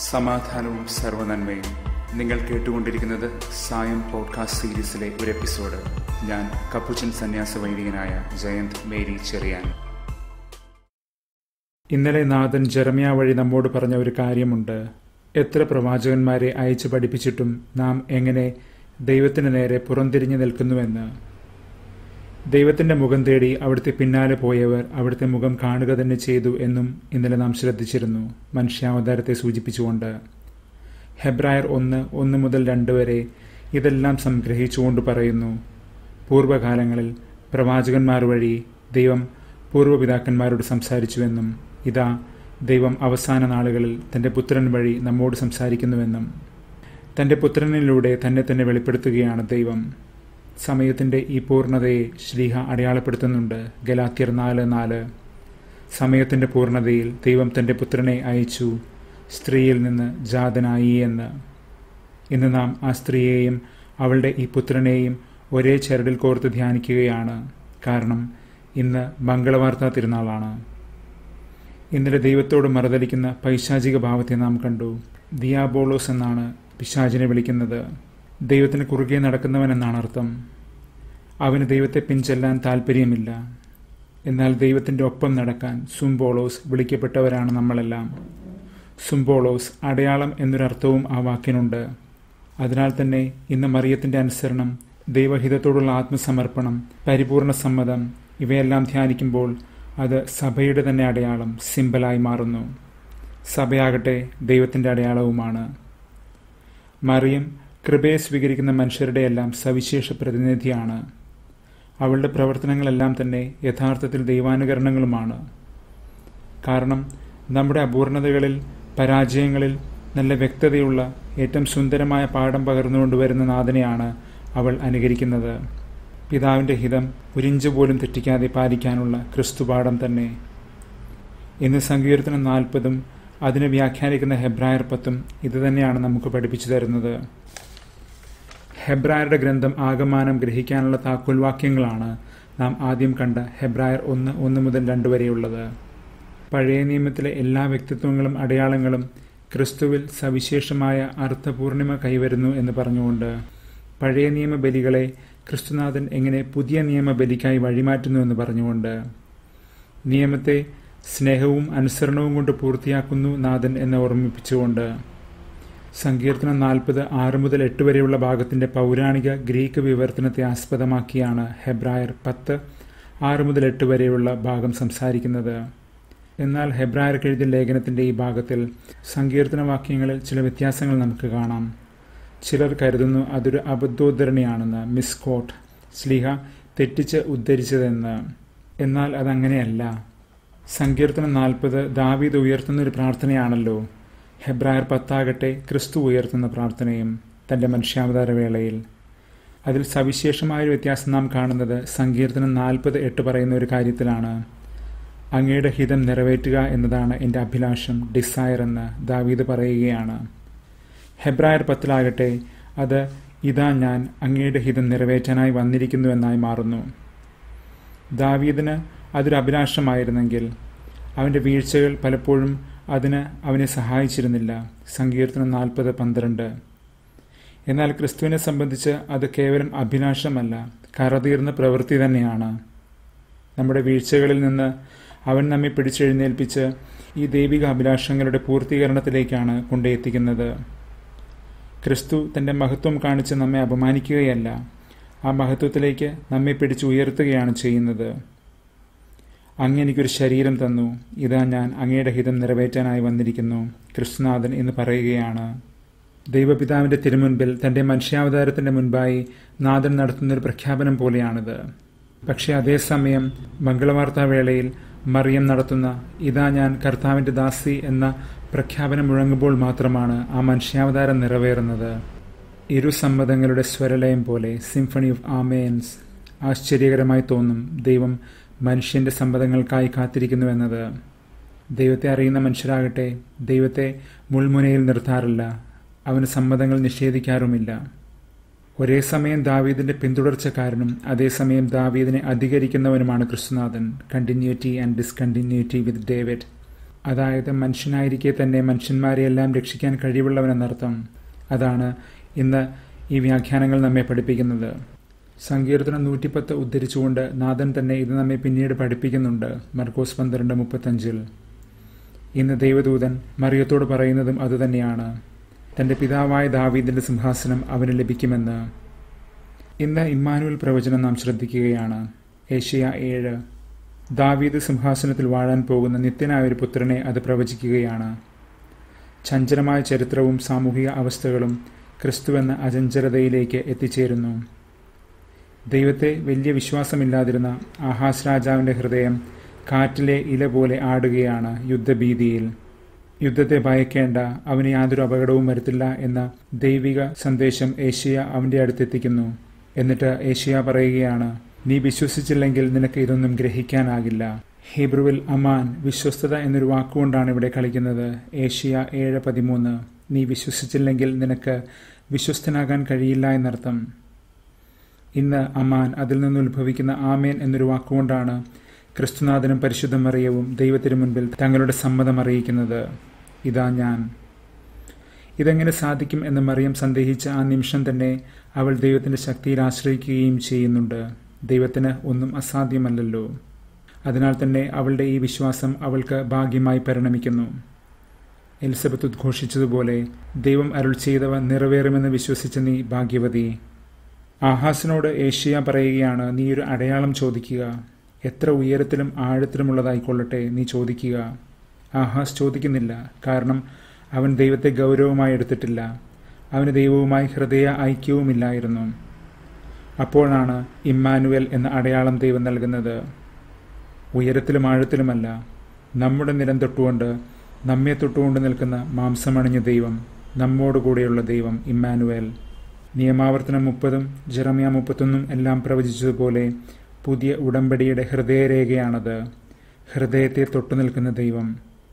സമാധാനവും സർവനന്മയും നിങ്ങൾ കേട്ടുകൊണ്ടിരിക്കുന്നത് സായം പോഡ്കാസ്റ്റ് സീരീസിലെ ഒരു എപ്പിസോഡ് ഞാൻ കപ്പുച്ചൻ സന്യാസ വൈദികനായ ജയന്ത് മേരി ചെറിയാൻ ഇന്നലെ നാഥൻ ജെറമ്യ വഴി നമ്മോട് പറഞ്ഞ ഒരു കാര്യമുണ്ട് എത്ര പ്രവാചകന്മാരെ അയച്ചു പഠിപ്പിച്ചിട്ടും നാം എങ്ങനെ ദൈവത്തിന് നേരെ പുറംതിരിഞ്ഞു നിൽക്കുന്നുവെന്ന് ദൈവത്തിന്റെ മുഖം തേടി അവിടുത്തെ പിന്നാലെ പോയവർ അവിടുത്തെ മുഖം കാണുക തന്നെ ചെയ്തു എന്നും ഇന്നലെ നാം ശ്രദ്ധിച്ചിരുന്നു മനുഷ്യാവതാരത്തെ സൂചിപ്പിച്ചുകൊണ്ട് ഹെബ്രായർ ഒന്ന് ഒന്ന് മുതൽ രണ്ട് വരെ ഇതെല്ലാം സംഗ്രഹിച്ചുകൊണ്ട് പറയുന്നു പൂർവ്വകാലങ്ങളിൽ പ്രവാചകന്മാർ വഴി ദൈവം പൂർവ്വപിതാക്കന്മാരോട് സംസാരിച്ചുവെന്നും ഇതാ ദൈവം അവസാന നാളുകളിൽ തന്റെ പുത്രൻ വഴി നമ്മോട് സംസാരിക്കുന്നുവെന്നും തന്റെ പുത്രനിലൂടെ തന്നെ തന്നെ വെളിപ്പെടുത്തുകയാണ് ദൈവം സമയത്തിന്റെ ഈ പൂർണ്ണതയെ ശ്രീഹ അടയാളപ്പെടുത്തുന്നുണ്ട് ഗലാത്യർ നാല് നാല് സമയത്തിന്റെ പൂർണ്ണതയിൽ ദൈവം തന്റെ പുത്രനെ അയച്ചു സ്ത്രീയിൽ നിന്ന് ജാതനായി എന്ന് ഇന്ന് നാം ആ സ്ത്രീയെയും അവളുടെ ഈ പുത്രനെയും ഒരേ ചരടിൽ കോർത്ത് ധ്യാനിക്കുകയാണ് കാരണം ഇന്ന് മംഗളവാർത്താ തിരുനാളാണ് ഇന്നലെ ദൈവത്തോട് മറുതലിക്കുന്ന പൈശാചിക ഭാവത്തെ നാം കണ്ടു ദിയാബോളോസ് എന്നാണ് പിശാചിനെ വിളിക്കുന്നത് ദൈവത്തിന് കുറുകെ നടക്കുന്നവൻ എന്നാണ് അർത്ഥം അവന് ദൈവത്തെ പിൻചെല്ലാൻ താല്പര്യമില്ല എന്നാൽ ദൈവത്തിന്റെ ഒപ്പം നടക്കാൻ സുംബോളോസ് വിളിക്കപ്പെട്ടവരാണ് നമ്മളെല്ലാം സുംബോളോസ് അടയാളം എന്നൊരർത്ഥവും ആ വാക്കിനുണ്ട് അതിനാൽ തന്നെ ഇന്ന് മറിയത്തിന്റെ അനുസരണം ദൈവഹിതത്തോടുള്ള ആത്മസമർപ്പണം പരിപൂർണ സമ്മതം ഇവയെല്ലാം ധ്യാനിക്കുമ്പോൾ അത് സഭയുടെ തന്നെ അടയാളം സിമ്പലായി മാറുന്നു സഭയാകട്ടെ ദൈവത്തിന്റെ അടയാളവുമാണ് മറിയം കൃപയെ സ്വീകരിക്കുന്ന മനുഷ്യരുടെയെല്ലാം സവിശേഷ പ്രതിനിധിയാണ് അവളുടെ പ്രവർത്തനങ്ങളെല്ലാം തന്നെ യഥാർത്ഥത്തിൽ ദൈവാനുകരണങ്ങളുമാണ് കാരണം നമ്മുടെ അപൂർണതകളിൽ പരാജയങ്ങളിൽ നല്ല വ്യക്തതയുള്ള ഏറ്റവും സുന്ദരമായ പാഠം പകർന്നുകൊണ്ടുവരുന്ന നാഥനെയാണ് അവൾ അനുകരിക്കുന്നത് പിതാവിൻ്റെ ഹിതം ഒരിഞ്ച് പോലും തെറ്റിക്കാതെ പാലിക്കാനുള്ള ക്രിസ്തുപാഠം തന്നെ ഇന്ന് സങ്കീർത്തനം നാൽപ്പതും അതിനെ വ്യാഖ്യാനിക്കുന്ന ഹെബ്രായർ പത്തും ഇതുതന്നെയാണ് നമുക്ക് പഠിപ്പിച്ചു തരുന്നത് ഹെബ്രായരുടെ ഗ്രന്ഥം ആകമാനം ഗ്രഹിക്കാനുള്ള താക്കോൽ വാക്യങ്ങളാണ് നാം ആദ്യം കണ്ട ഹെബ്രായർ ഒന്ന് ഒന്ന് മുതൽ രണ്ട് വരെയുള്ളത് പഴയ നിയമത്തിലെ എല്ലാ വ്യക്തിത്വങ്ങളും അടയാളങ്ങളും ക്രിസ്തുവിൽ സവിശേഷമായ അർത്ഥപൂർണിമ കൈവരുന്നു എന്ന് പറഞ്ഞുകൊണ്ട് പഴയ നിയമ ബലികളെ ക്രിസ്തുനാഥൻ എങ്ങനെ പുതിയ നിയമ ബലിക്കായി വഴിമാറ്റുന്നു എന്ന് പറഞ്ഞുകൊണ്ട് നിയമത്തെ സ്നേഹവും അനുസരണവും കൊണ്ട് പൂർത്തിയാക്കുന്നു നാഥൻ എന്ന് ഓർമ്മിപ്പിച്ചുകൊണ്ട് സങ്കീർത്തനം നാൽപ്പത് ആറ് മുതൽ എട്ട് വരെയുള്ള ഭാഗത്തിന്റെ പൗരാണിക ഗ്രീക്ക് വിവർത്തനത്തെ ആസ്പദമാക്കിയാണ് ഹെബ്രായർ പത്ത് ആറ് മുതൽ എട്ട് വരെയുള്ള ഭാഗം സംസാരിക്കുന്നത് എന്നാൽ ഹെബ്രായർക്ക് എഴുതിയ ലേഖനത്തിന്റെ ഈ ഭാഗത്തിൽ സങ്കീർത്തന വാക്യങ്ങളിൽ ചില വ്യത്യാസങ്ങൾ നമുക്ക് കാണാം ചിലർ കരുതുന്നു അതൊരു അബദ്ധോദ്ധരണിയാണെന്ന് മിസ്കോട്ട് സ്ലിഹ തെറ്റിച്ച് ഉദ്ധരിച്ചതെന്ന് എന്നാൽ അതങ്ങനെയല്ല സങ്കീർത്തനം നാൽപ്പത് ദാവീദ് ഉയർത്തുന്ന ഒരു പ്രാർത്ഥനയാണല്ലോ ഹെബ്രായർ പത്താകട്ടെ ക്രിസ്തു ഉയർത്തുന്ന പ്രാർത്ഥനയും തന്റെ മനുഷ്യാവതാര വേളയിൽ അതിൽ സവിശേഷമായൊരു വ്യത്യാസം നാം കാണുന്നത് സങ്കീർത്തനം നാൽപ്പത് എട്ട് പറയുന്ന ഒരു കാര്യത്തിലാണ് അങ്ങയുടെ ഹിതം നിറവേറ്റുക എന്നതാണ് എൻ്റെ അഭിലാഷം ഡിസയർ എന്ന് ദാവീദ് പറയുകയാണ് ഹെബ്രായർ പത്തിലാകട്ടെ അത് ഇതാ ഞാൻ അങ്ങയുടെ ഹിതം നിറവേറ്റാനായി വന്നിരിക്കുന്നുവെന്നായി മാറുന്നു ദാവീദിന് അതൊരു അഭിലാഷമായിരുന്നെങ്കിൽ അവൻ്റെ വീഴ്ചകൾ പലപ്പോഴും അതിന് അവനെ സഹായിച്ചിരുന്നില്ല സങ്കീർത്തനം നാൽപ്പത് പന്ത്രണ്ട് എന്നാൽ ക്രിസ്തുവിനെ സംബന്ധിച്ച് അത് കേവലം അഭിലാഷമല്ല കറതീർന്ന പ്രവൃത്തി തന്നെയാണ് നമ്മുടെ വീഴ്ചകളിൽ നിന്ന് അവൻ നമ്മെ പിടിച്ചെഴുന്നേൽപ്പിച്ച് ഈ ദൈവിക അഭിലാഷങ്ങളുടെ പൂർത്തീകരണത്തിലേക്കാണ് കൊണ്ടെത്തിക്കുന്നത് ക്രിസ്തു തന്റെ മഹത്വം കാണിച്ച് നമ്മെ അപമാനിക്കുകയല്ല ആ മഹത്വത്തിലേക്ക് നമ്മെ പിടിച്ച് ഉയർത്തുകയാണ് ചെയ്യുന്നത് അങ്ങ് എനിക്കൊരു ശരീരം തന്നു ഇതാ ഞാൻ അങ്ങയുടെ ഹിതം നിറവേറ്റാനായി വന്നിരിക്കുന്നു കൃഷ്ണനാഥൻ എന്ന് പറയുകയാണ് ദൈവപിതാവിന്റെ തിരുമുൻപിൽ തന്റെ മനുഷ്യാവതാരത്തിന്റെ മുൻപായി നാഥൻ നടത്തുന്ന ഒരു പ്രഖ്യാപനം പോലെയാണിത് പക്ഷെ അതേസമയം മംഗളവാർത്താവേളയിൽ മറിയം നടത്തുന്ന ഇതാ ഞാൻ കർത്താവിന്റെ ദാസി എന്ന പ്രഖ്യാപനം മുഴങ്ങുമ്പോൾ മാത്രമാണ് ആ മനുഷ്യാവതാരം നിറവേറുന്നത് ഇരു സമ്മതങ്ങളുടെ സ്വരലയം പോലെ സിംഫണി ഓഫ് ആമേൻസ് ആശ്ചര്യകരമായി തോന്നും ദൈവം മനുഷ്യന്റെ സമ്മതങ്ങൾക്കായി കാത്തിരിക്കുന്നുവെന്നത് ദൈവത്തെ അറിയുന്ന മനുഷ്യരാകട്ടെ ദൈവത്തെ മുൾമുനയിൽ നിർത്താറില്ല അവന് സമ്മതങ്ങൾ നിഷേധിക്കാറുമില്ല ഒരേ സമയം ദാവീദിന്റെ പിന്തുടർച്ചക്കാരനും അതേസമയം ദാവീദിനെ അധികരിക്കുന്നവനുമാണ് കൃഷ്ണനാഥൻ continuity and discontinuity with David അതായത് മനുഷ്യനായിരിക്കെ തന്നെ മനുഷ്യന്മാരെയെല്ലാം രക്ഷിക്കാൻ കഴിവുള്ളവനെന്നർത്ഥം അതാണ് ഇന്ന് ഈ വ്യാഖ്യാനങ്ങൾ നമ്മെ പഠിപ്പിക്കുന്നത് സങ്കീർത്തനം നൂറ്റിപ്പത്ത് ഉദ്ധരിച്ചുകൊണ്ട് നാഥൻ തന്നെ ഇത് നമ്മെ പിന്നീട് പഠിപ്പിക്കുന്നുണ്ട് മർക്കോസ് പന്ത്രണ്ട് മുപ്പത്തഞ്ചിൽ ഇന്ന് ദൈവദൂതൻ മറിയത്തോട് പറയുന്നതും അതുതന്നെയാണ് തന്റെ പിതാവായ ദാവീദിന്റെ സിംഹാസനം അവന് ലഭിക്കുമെന്ന് ഇന്ന് ഇമ്മാനുവൽ പ്രവചനം നാം ശ്രദ്ധിക്കുകയാണ് ഏഷ്യ ഏഴ് ദാവീദ് സിംഹാസനത്തിൽ വാഴാൻ പോകുന്ന നിത്യനായ ഒരു പുത്രനെ അത് പ്രവചിക്കുകയാണ് ചഞ്ചലമായ ചരിത്രവും സാമൂഹിക അവസ്ഥകളും ക്രിസ്തുവെന്ന അചഞ്ചലതയിലേക്ക് എത്തിച്ചേരുന്നു ദൈവത്തെ വലിയ വിശ്വാസമില്ലാതിരുന്ന ആഹാസ് രാജാവിന്റെ ഹൃദയം കാറ്റിലെ ഇല പോലെ ആടുകയാണ് യുദ്ധഭീതിയിൽ യുദ്ധത്തെ ഭയക്കേണ്ട അവന് യാതൊരു അപകടവും വരുത്തില്ല എന്ന ദൈവിക സന്ദേശം ഏഷ്യ അവന്റെ അടുത്തെത്തിക്കുന്നു എന്നിട്ട് ഏഷ്യ പറയുകയാണ് നീ വിശ്വസിച്ചില്ലെങ്കിൽ നിനക്ക് ഇതൊന്നും ഗ്രഹിക്കാനാകില്ല ഹീബ്രുവിൽ അമാൻ വിശ്വസ്തത എന്നൊരു വാക്കുകൊണ്ടാണ് ഇവിടെ കളിക്കുന്നത് ഏഷ്യ ഏഴ് പതിമൂന്ന് നീ വിശ്വസിച്ചില്ലെങ്കിൽ നിനക്ക് വിശ്വസ്തനാകാൻ കഴിയില്ല എന്നർത്ഥം ഇന്ന് അമാൻ അതിൽ നിന്ന് ഉത്ഭവിക്കുന്ന ആമേൻ എന്നൊരു വാക്കുകൊണ്ടാണ് ക്രിസ്തുനാഥനും പരിശുദ്ധ മറിയവും ദൈവത്തിനു മുൻപിൽ തങ്ങളുടെ സമ്മതം അറിയിക്കുന്നത് ഇതാ ഞാൻ ഇതെങ്ങനെ സാധിക്കും എന്ന് മറിയം സന്ദേഹിച്ച ആ നിമിഷം തന്നെ അവൾ ദൈവത്തിന്റെ ശക്തിയിൽ ആശ്രയിക്കുകയും ചെയ്യുന്നുണ്ട് ദൈവത്തിന് ഒന്നും അസാധ്യമല്ലല്ലോ അതിനാൽ തന്നെ അവളുടെ ഈ വിശ്വാസം അവൾക്ക് ഭാഗ്യമായി പരിണമിക്കുന്നു എലിസബത്ത് ഉദ്ഘോഷിച്ചതുപോലെ ദൈവം അരുൾ ചെയ്തവ നിറവേറുമെന്ന് വിശ്വസിച്ച നീ ഭാഗ്യവതി ആഹാസിനോട് ഏഷ്യ പറയുകയാണ് നീ ഒരു അടയാളം ചോദിക്കുക എത്ര ഉയരത്തിലും ആഴത്തിലുമുള്ളതായിക്കൊള്ളട്ടെ നീ ചോദിക്കുക ആഹാസ് ചോദിക്കുന്നില്ല കാരണം അവൻ ദൈവത്തെ ഗൗരവമായി എടുത്തിട്ടില്ല അവന് ദൈവവുമായി ഹൃദയ ഐക്യവുമില്ലായിരുന്നു അപ്പോഴാണ് ഇമ്മാനുവൽ എന്ന അടയാളം ദൈവം നൽകുന്നത് ഉയരത്തിലും ആഴത്തിലുമല്ല നമ്മുടെ നിലം തൊട്ടുകൊണ്ട് നമ്മെ തൊട്ടുകൊണ്ട് നിൽക്കുന്ന മാംസമണിഞ്ഞ ദൈവം നമ്മോട് കൂടെയുള്ള ദൈവം ഇമ്മാനുവൽ നിയമാവർത്തനം മുപ്പതും ജെറമിയ മുപ്പത്തൊന്നും എല്ലാം പ്രവചിച്ചതുപോലെ പുതിയ ഉടമ്പടിയുടെ ഹൃദയരേഖയാണത് ഹൃദയത്തെ തൊട്ടു നിൽക്കുന്ന ദൈവം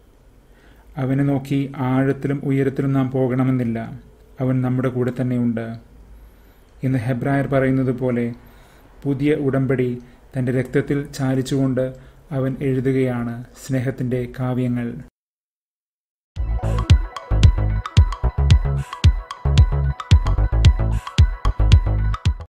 അവനെ നോക്കി ആഴത്തിലും ഉയരത്തിലും നാം പോകണമെന്നില്ല അവൻ നമ്മുടെ കൂടെ തന്നെയുണ്ട് ഇന്ന് ഹെബ്രായർ പറയുന്നത് പോലെ പുതിയ ഉടമ്പടി തൻ്റെ രക്തത്തിൽ ചാലിച്ചുകൊണ്ട് അവൻ എഴുതുകയാണ് സ്നേഹത്തിൻ്റെ കാവ്യങ്ങൾ